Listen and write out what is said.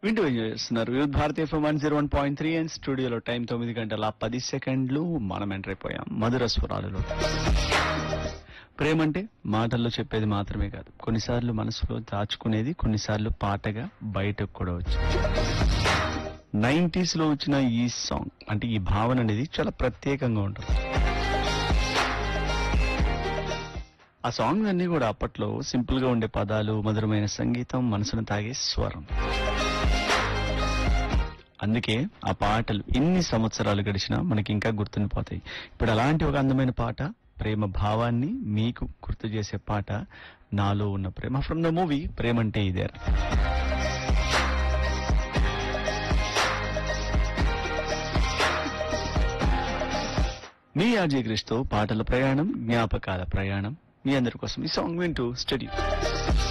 వింటూ ఎంజాయ్ చేస్తున్నారు యూత్ భారతీయ FM one zero one point three and స్టూడియోలో టైం తొమ్మిది గంటల పది సెకండ్లు మనం ఎంటర్ అయిపోయాం మధుర స్వరాలలో ప్రేమ అంటే మాటల్లో చెప్పేది మాత్రమే కాదు కొన్నిసార్లు మనసులో దాచుకునేది కొన్నిసార్లు పాటగా బయటకు కూడా వచ్చింది నైన్టీస్ లో వచ్చిన ఈ సాంగ్ అంటే ఈ భావన అనేది చాలా ప్రత్యేకంగా ఉంటుంది ఆ సాంగ్ అన్ని కూడా అప్పట్లో సింపుల్ గా ఉండే పదాలు మధురమైన సంగీతం మనసును తాగే స్వరం అందుకే ఆ పాటలు ఎన్ని సంవత్సరాలు గడిచినా మనకి ఇంకా గుర్తుండిపోతాయి ఇప్పుడు అలాంటి ఒక అందమైన పాట ప్రేమ భావాన్ని మీకు గుర్తు చేసే పాట నాలో ఉన్న ప్రేమ ఫ్రమ్ ద మూవీ ప్రేమంటే ఇదే మీ ఆర్జే క్రిస్తో పాటల ప్రయాణం జ్ఞాపకాల ప్రయాణం మీ అందరి కోసం ఈ సాంగ్ వింటూ స్టడీ